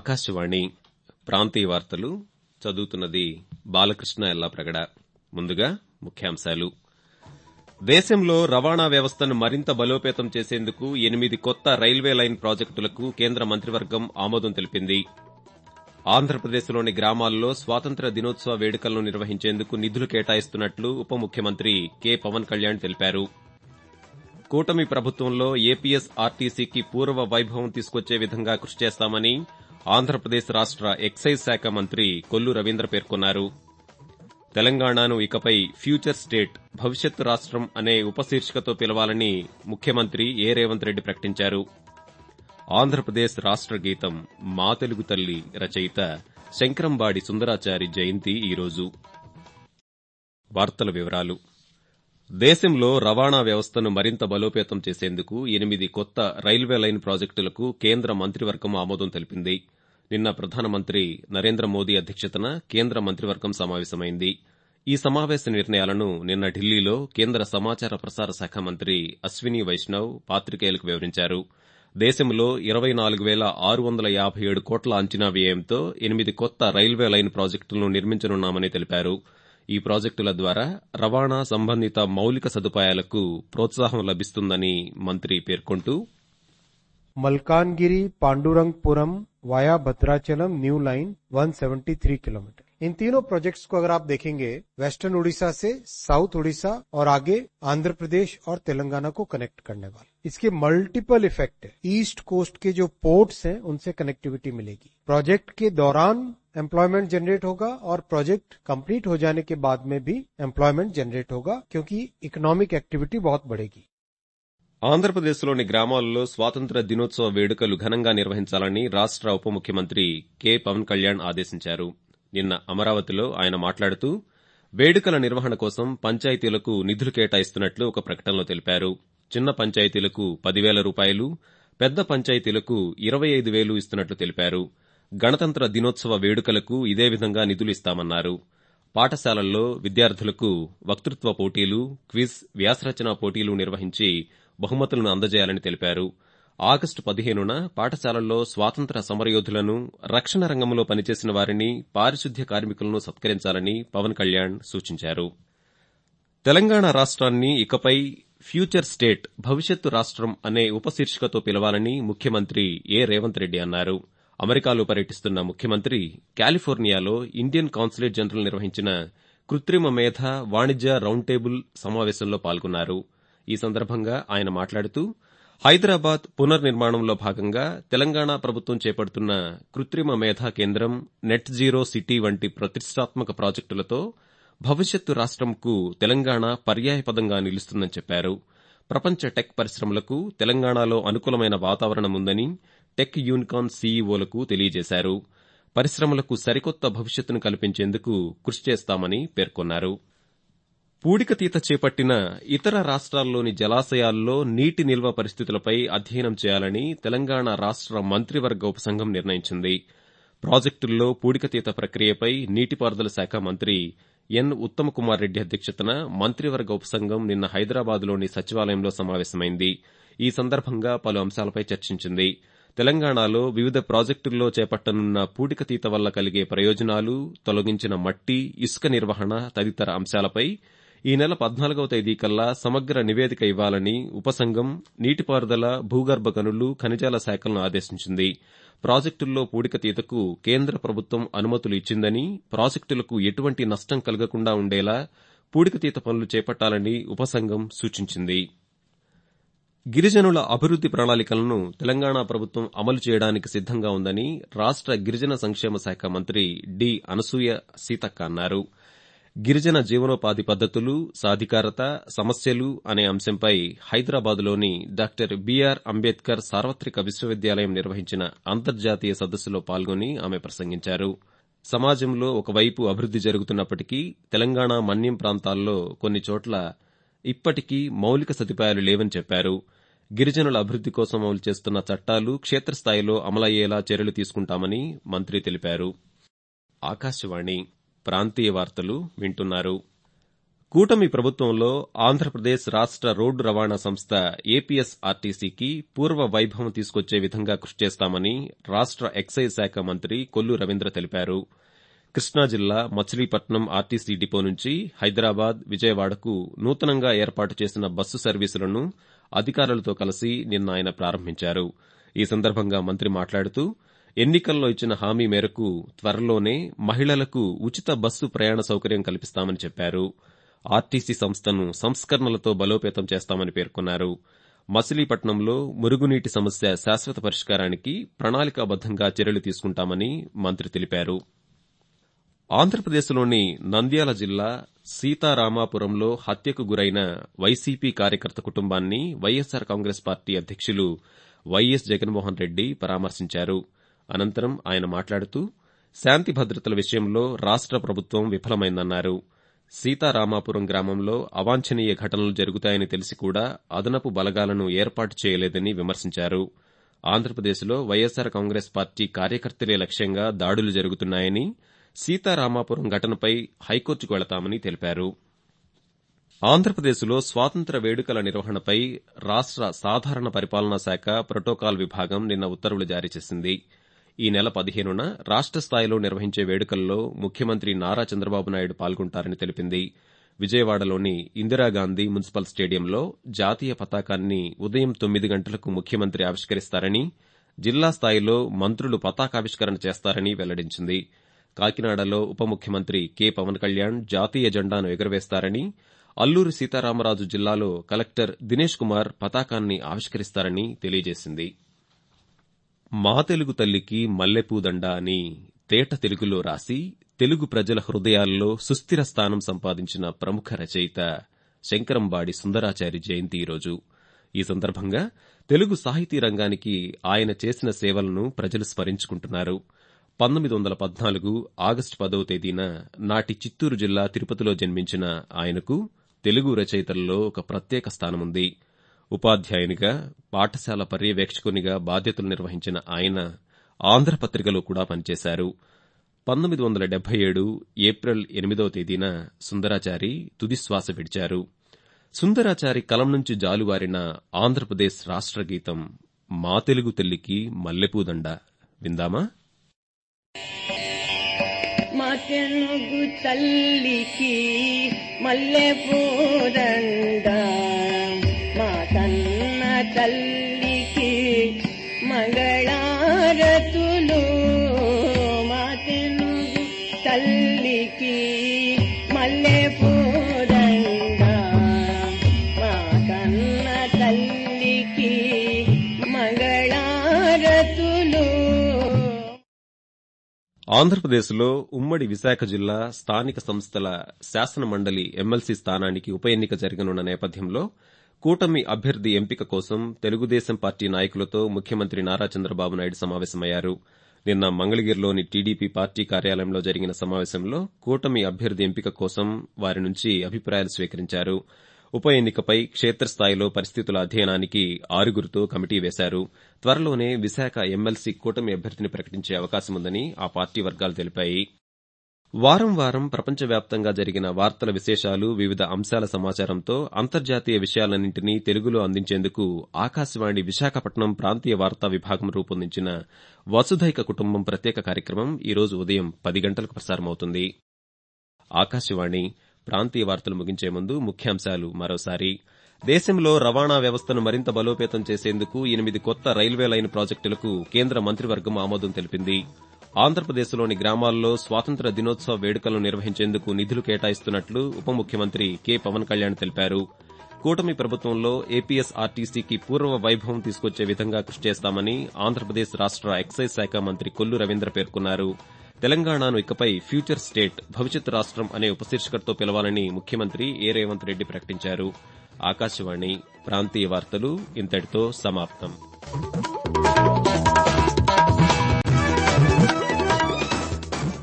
ఆకాశవాణి ప్రాంతీయ వార్తలు చదువుతున్నది బాలకృష్ణ ఎల్లాప్రగడ ముందుగా ముఖ్యాంశాలు దేశంలో రవాణా వ్యవస్థను మరింత బలోపేతం చేసేందుకు ఎనిమిది కొత్త రైల్వే లైన్ ప్రాజెక్టులకు కేంద్ర మంత్రివర్గం ఆమోదం తెలిపింది ఆంధ్రప్రదేశ్లోని గ్రామాల్లో స్వాతంత్ర దినోత్సవ వేడుకలను నిర్వహించేందుకు నిధులు కేటాయిస్తున్నట్లు ఉప ముఖ్యమంత్రి కె పవన్ కళ్యాణ్ తెలిపారు కూటమి ప్రభుత్వంలో ఏపీఎస్ ఆర్టీసీకి పూర్వ వైభవం తీసుకొచ్చే విధంగా కృషి చేస్తామని ఆంధ్రప్రదేశ్ రాష్ట ఎక్సైజ్ శాఖ మంత్రి కొల్లు రవీంద్ర పేర్కొన్నారు తెలంగాణను ఇకపై ఫ్యూచర్ స్టేట్ భవిష్యత్తు రాష్టం అనే ఉపశీర్షికతో పిలవాలని ముఖ్యమంత్రి ఏ రేవంత్ రెడ్డి ప్రకటించారు ఆంధ్రప్రదేశ్ రాష్ట గీతం మా తెలుగు తల్లి రచయిత శంకరంబాడి సుందరాచారి జయంతి ఈరోజు వార్తల వివరాలు దేశంలో రవాణా వ్యవస్థను మరింత బలోపేతం చేసేందుకు ఎనిమిది కొత్త రైల్వే లైన్ ప్రాజెక్టులకు కేంద్ర మంత్రివర్గం ఆమోదం తెలిపింది నిన్న ప్రధానమంత్రి నరేంద్ర మోదీ అధ్యక్షతన కేంద్ర మంత్రివర్గం సమావేశమైంది ఈ సమావేశ నిర్ణయాలను నిన్న ఢిల్లీలో కేంద్ర సమాచార ప్రసార శాఖ మంత్రి అశ్విని వైష్ణవ్ పాతికేయులకు వివరించారు దేశంలో ఇరవై నాలుగు పేల ఆరు వందల యాబై ఏడు కోట్ల అంచనా వ్యయంతో ఎనిమిది కొత్త రైల్వే లైన్ ప్రాజెక్టులను నిర్మించనున్నామని తెలిపారు ఈ ప్రాజెక్టుల ద్వారా రవాణా సంబంధిత మౌలిక సదుపాయాలకు ప్రోత్సాహం లభిస్తుందని మంత్రి పేర్కొంటూ Malkangiri Pandurangapuram via Bhadrachalam new line 173 kilometre इन तीनों प्रोजेक्ट्स को अगर आप देखेंगे वेस्टर्न उड़ीसा से साउथ उड़ीसा और आगे आंध्र प्रदेश और तेलंगाना को कनेक्ट करने वाले इसके मल्टीपल इफेक्ट है ईस्ट कोस्ट के जो पोर्ट्स हैं उनसे कनेक्टिविटी मिलेगी प्रोजेक्ट के दौरान एम्प्लॉयमेंट जनरेट होगा और प्रोजेक्ट कंप्लीट हो जाने के बाद में भी एम्प्लॉयमेंट जनरेट होगा क्योंकि इकोनॉमिक एक्टिविटी बहुत बढ़ेगी ఆంధ్రప్రదేశ్లోని గ్రామాల్లో స్వాతంత్ర దినోత్సవ వేడుకలు ఘనంగా నిర్వహించాలని రాష్ట ఉప ముఖ్యమంత్రి కె పవన్ కళ్యాణ్ ఆదేశించారు నిన్న అమరావతిలో ఆయన మాట్లాడుతూ వేడుకల నిర్వహణ కోసం పంచాయతీలకు నిధులు కేటాయిస్తున్నట్లు ఒక ప్రకటనలో తెలిపారు చిన్న పంచాయతీలకు పదివేల రూపాయలు పెద్ద పంచాయతీలకు ఇరవై ఐదు వేలు ఇస్తున్నట్లు తెలిపారు గణతంత్ర దినోత్సవ వేడుకలకు ఇదే విధంగా నిధులు ఇస్తామన్నారు పాఠశాలల్లో విద్యార్థులకు వక్తృత్వ పోటీలు క్విజ్ వ్యాసరచన పోటీలు నిర్వహించి బహుమతులను అందజేయాలని తెలిపారు ఆగస్టు పదిహేనున పాఠశాలల్లో స్వాతంత్ర సమరయోధులను రక్షణ రంగంలో పనిచేసిన వారిని పారిశుద్ధ్య కార్మికులను సత్కరించాలని పవన్ కళ్యాణ్ సూచించారు తెలంగాణ రాష్ట్రాన్ని ఇకపై ఫ్యూచర్ స్టేట్ భవిష్యత్తు రాష్టం అనే ఉపశీర్షికతో పిలవాలని ముఖ్యమంత్రి ఏ రేవంత్ రెడ్డి అన్నారు అమెరికాలో పర్యటిస్తున్న ముఖ్యమంత్రి కాలిఫోర్నియాలో ఇండియన్ కాన్సులేట్ జనరల్ నిర్వహించిన కృత్రిమ మేధ వాణిజ్య రౌండ్ టేబుల్ సమావేశంలో పాల్గొన్నారు ఈ సందర్భంగా ఆయన మాట్లాడుతూ హైదరాబాద్ పునర్నిర్మాణంలో భాగంగా తెలంగాణ ప్రభుత్వం చేపడుతున్న కృత్రిమ మేధా కేంద్రం నెట్ జీరో సిటీ వంటి ప్రతిష్టాత్మక ప్రాజెక్టులతో భవిష్యత్తు రాష్టంకు తెలంగాణ పర్యాయపదంగా నిలుస్తుందని చెప్పారు ప్రపంచ టెక్ పరిశ్రమలకు తెలంగాణలో అనుకూలమైన వాతావరణం ఉందని టెక్ యూనికాన్ సీఈఓలకు తెలియజేశారు పరిశ్రమలకు సరికొత్త భవిష్యత్తును కల్పించేందుకు కృషి చేస్తామని పేర్కొన్నారు పూడికతీత చేపట్టిన ఇతర రాష్ట్రాల్లోని జలాశయాల్లో నీటి నిల్వ పరిస్థితులపై అధ్యయనం చేయాలని తెలంగాణ రాష్ట మంత్రివర్గ ఉపసంఘం నిర్ణయించింది ప్రాజెక్టుల్లో పూడికతీత ప్రక్రియపై నీటిపారుదల శాఖ మంత్రి ఎన్ ఉత్తమకుమార్ రెడ్డి అధ్యక్షతన మంత్రివర్గ ఉపసంఘం నిన్న హైదరాబాద్లోని సచివాలయంలో సమావేశమైంది ఈ సందర్భంగా పలు అంశాలపై చర్చించింది తెలంగాణలో వివిధ ప్రాజెక్టుల్లో చేపట్టనున్న పూడికతీత వల్ల కలిగే ప్రయోజనాలు తొలగించిన మట్టి ఇసుక నిర్వహణ తదితర అంశాలపై ఈ నెల పద్నాలుగవ తేదీకల్లా సమగ్ర నివేదిక ఇవ్వాలని ఉపసంఘం నీటిపారుదల భూగర్భ గనులు ఖనిజాల శాఖలను ఆదేశించింది ప్రాజెక్టుల్లో పూడికతీతకు కేంద్ర ప్రభుత్వం అనుమతులు ఇచ్చిందని ప్రాజెక్టులకు ఎటువంటి నష్టం కలగకుండా ఉండేలా పూడికతీత పనులు చేపట్టాలని ఉపసంఘం సూచించింది గిరిజనుల అభివృద్ది ప్రణాళికలను తెలంగాణ ప్రభుత్వం అమలు చేయడానికి సిద్దంగా ఉందని రాష్ట గిరిజన సంక్షేమ శాఖ మంత్రి డి అనసూయ సీతక్క అన్నారు గిరిజన జీవనోపాధి పద్దతులు సాధికారత సమస్యలు అనే అంశంపై హైదరాబాద్లోని డాక్టర్ బీఆర్ అంబేద్కర్ సార్వత్రిక విశ్వవిద్యాలయం నిర్వహించిన అంతర్జాతీయ సదస్సులో పాల్గొని ఆమె ప్రసంగించారు సమాజంలో ఒకవైపు అభివృద్ది జరుగుతున్నప్పటికీ తెలంగాణ మన్యం ప్రాంతాల్లో కొన్ని చోట్ల ఇప్పటికీ మౌలిక సదుపాయాలు లేవని చెప్పారు గిరిజనుల అభివృద్ది కోసం అమలు చేస్తున్న చట్టాలు క్షేత్రస్థాయిలో అమలయ్యేలా చర్యలు తీసుకుంటామని మంత్రి తెలిపారు ఆకాశవాణి ప్రాంతీయ వార్తలు వింటున్నారు కూటమి ప్రభుత్వంలో ఆంధ్రప్రదేశ్ రాష్ట రోడ్డు రవాణా సంస్థ ఏపీఎస్ఆర్టీసీకి పూర్వ వైభవం తీసుకొచ్చే విధంగా కృషి చేస్తామని రాష్ట ఎక్సైజ్ శాఖ మంత్రి కొల్లు రవీంద్ర తెలిపారు కృష్ణా జిల్లా మచిలీపట్నం ఆర్టీసీ డిపో నుంచి హైదరాబాద్ విజయవాడకు నూతనంగా ఏర్పాటు చేసిన బస్సు సర్వీసులను అధికారులతో కలిసి నిన్న ఆయన ప్రారంభించారు ఈ సందర్భంగా మంత్రి మాట్లాడుతూ ఎన్నికల్లో ఇచ్చిన హామీ మేరకు త్వరలోనే మహిళలకు ఉచిత బస్సు ప్రయాణ సౌకర్యం కల్పిస్తామని చెప్పారు ఆర్టీసీ సంస్థను సంస్కరణలతో బలోపేతం చేస్తామని పేర్కొన్నారు మచిలీపట్నంలో మురుగునీటి సమస్య శాశ్వత పరిష్కారానికి ప్రణాళికాబద్దంగా చర్యలు తీసుకుంటామని మంత్రి తెలిపారు ఆంధ్రప్రదేశ్లోని నంద్యాల జిల్లా సీతారామాపురంలో హత్యకు గురైన వైసీపీ కార్యకర్త కుటుంబాన్ని వైఎస్సార్ కాంగ్రెస్ పార్టీ అధ్యకులు వైఎస్ జగన్మోహన్ రెడ్డి పరామర్శించారు అనంతరం ఆయన మాట్లాడుతూ శాంతి భద్రతల విషయంలో రాష్ట ప్రభుత్వం విఫలమైందన్నారు సీతారామాపురం గ్రామంలో అవాంఛనీయ ఘటనలు జరుగుతాయని తెలిసి కూడా అదనపు బలగాలను ఏర్పాటు చేయలేదని విమర్శించారు ఆంధ్రప్రదేశ్లో వైఎస్సార్ కాంగ్రెస్ పార్టీ కార్యకర్తలే లక్ష్యంగా దాడులు జరుగుతున్నాయని సీతారామాపురం ఘటనపై హైకోర్టుకు వెళతామని తెలిపారు ఆంధ్రప్రదేశ్లో స్వాతంత్ర వేడుకల నిర్వహణపై రాష్ట సాధారణ పరిపాలనా శాఖ ప్రోటోకాల్ విభాగం నిన్న ఉత్తర్వులు జారీ చేసింది ఈ నెల పదిహేనున రాష్ట స్థాయిలో నిర్వహించే వేడుకల్లో ముఖ్యమంత్రి నారా చంద్రబాబు నాయుడు పాల్గొంటారని తెలిపింది విజయవాడలోని ఇందిరాగాంధీ మున్సిపల్ స్టేడియంలో జాతీయ పతాకాన్ని ఉదయం తొమ్మిది గంటలకు ముఖ్యమంత్రి ఆవిష్కరిస్తారని జిల్లా స్థాయిలో మంత్రులు పతాకావిష్కరణ చేస్తారని వెల్లడించింది కాకినాడలో ఉప ముఖ్యమంత్రి కె పవన్ కళ్యాణ్ జాతీయ జెండాను ఎగురవేస్తారని అల్లూరి సీతారామరాజు జిల్లాలో కలెక్టర్ దినేష్ కుమార్ పతాకాన్ని ఆవిష్కరిస్తారని తెలియజేసింది మా తెలుగు తల్లికి మల్లెపూదండ అని తేట తెలుగులో రాసి తెలుగు ప్రజల హృదయాల్లో సుస్థిర స్థానం సంపాదించిన ప్రముఖ రచయిత శంకరంబాడి సుందరాచారి జయంతి ఈరోజు ఈ సందర్భంగా తెలుగు సాహితీ రంగానికి ఆయన చేసిన సేవలను ప్రజలు స్మరించుకుంటున్నారు పంతొమ్మిది వందల పద్నాలుగు ఆగస్టు పదవ తేదీన నాటి చిత్తూరు జిల్లా తిరుపతిలో జన్మించిన ఆయనకు తెలుగు రచయితల్లో ఒక ప్రత్యేక స్థానముంది ఉపాధ్యాయునిగా పాఠశాల పర్యవేక్షకునిగా బాధ్యతలు నిర్వహించిన ఆయన ఆంధ్రపత్రికలో కూడా పనిచేశారు పంతొమ్మిది వందల డెబ్బై ఏడు ఏప్రిల్ ఎనిమిదవ తేదీన సుందరాచారి తుదిశ్వాస విడిచారు సుందరాచారి కలం నుంచి జాలువారిన ఆంధ్రప్రదేశ్ రాష్ట్ర గీతం మా తెలుగు తల్లికి మల్లెపూదండ విందామా మా తెలుగు తల్లికి మల్లె పూదండ మా కన్న తల్లికి మంగళారతులు మా తెలుగు తల్లికి మల్లె పూదండ మా కన్న తల్లికి మంగళారతులు ఆంధ్రప్రదేశ్లో ఉమ్మడి విశాఖ జిల్లా స్థానిక సంస్థల శాసన మండలి ఎమ్మెల్సీ స్థానానికి ఉప ఎన్నిక జరగనున్న నేపథ్యంలో కూటమి అభ్యర్థి ఎంపిక కోసం తెలుగుదేశం పార్టీ నాయకులతో ముఖ్యమంత్రి నారా చంద్రబాబు నాయుడు సమావేశమయ్యారు నిన్న మంగళగిరిలోని టీడీపీ పార్టీ కార్యాలయంలో జరిగిన సమావేశంలో కూటమి అభ్యర్థి ఎంపిక కోసం వారి నుంచి అభిప్రాయాలు స్వీకరించారు ఉప ఎన్నికపై క్షేత్రస్థాయిలో పరిస్థితుల అధ్యయనానికి ఆరుగురితో కమిటీ వేశారు త్వరలోనే విశాఖ ఎమ్మెల్సీ కూటమి అభ్యర్థిని ప్రకటించే అవకాశముందని ఆ పార్టీ వర్గాలు తెలిపాయి వారం వారం ప్రపంచవ్యాప్తంగా జరిగిన వార్తల విశేషాలు వివిధ అంశాల సమాచారంతో అంతర్జాతీయ విషయాలన్నింటినీ తెలుగులో అందించేందుకు ఆకాశవాణి విశాఖపట్నం ప్రాంతీయ వార్తా విభాగం రూపొందించిన వసుధైక కుటుంబం ప్రత్యేక కార్యక్రమం ఈ రోజు ఉదయం పది గంటలకు ప్రసారమవుతుంది ఆకాశవాణి ప్రాంతీయ వార్తలు ముగించే ముందు ముఖ్యాంశాలు మరోసారి దేశంలో రవాణా వ్యవస్థను మరింత బలోపేతం చేసేందుకు ఎనిమిది కొత్త రైల్వే లైన్ ప్రాజెక్టులకు కేంద్ర మంత్రివర్గం ఆమోదం తెలిపింది ఆంధ్రప్రదేశ్లోని గ్రామాల్లో స్వాతంత్ర దినోత్సవ వేడుకలను నిర్వహించేందుకు నిధులు కేటాయిస్తున్నట్లు ఉప ముఖ్యమంత్రి కె పవన్ కళ్యాణ్ తెలిపారు కూటమి ప్రభుత్వంలో ఏపీఎస్ ఆర్టీసీకి పూర్వ వైభవం తీసుకొచ్చే విధంగా కృషి చేస్తామని ఆంధ్రప్రదేశ్ రాష్ట ఎక్సైజ్ శాఖ మంత్రి కొల్లు రవీంద్ర పేర్కొన్నారు తెలంగాణను ఇకపై ఫ్యూచర్ స్టేట్ భవిష్యత్ రాష్టం అనే ఉపశీర్షికతో పిలవాలని ముఖ్యమంత్రి ఏ రేవంత్ రెడ్డి ప్రకటించారు ఆకాశవాణి ప్రాంతీయ వార్తలు ఇంతటితో సమాప్తం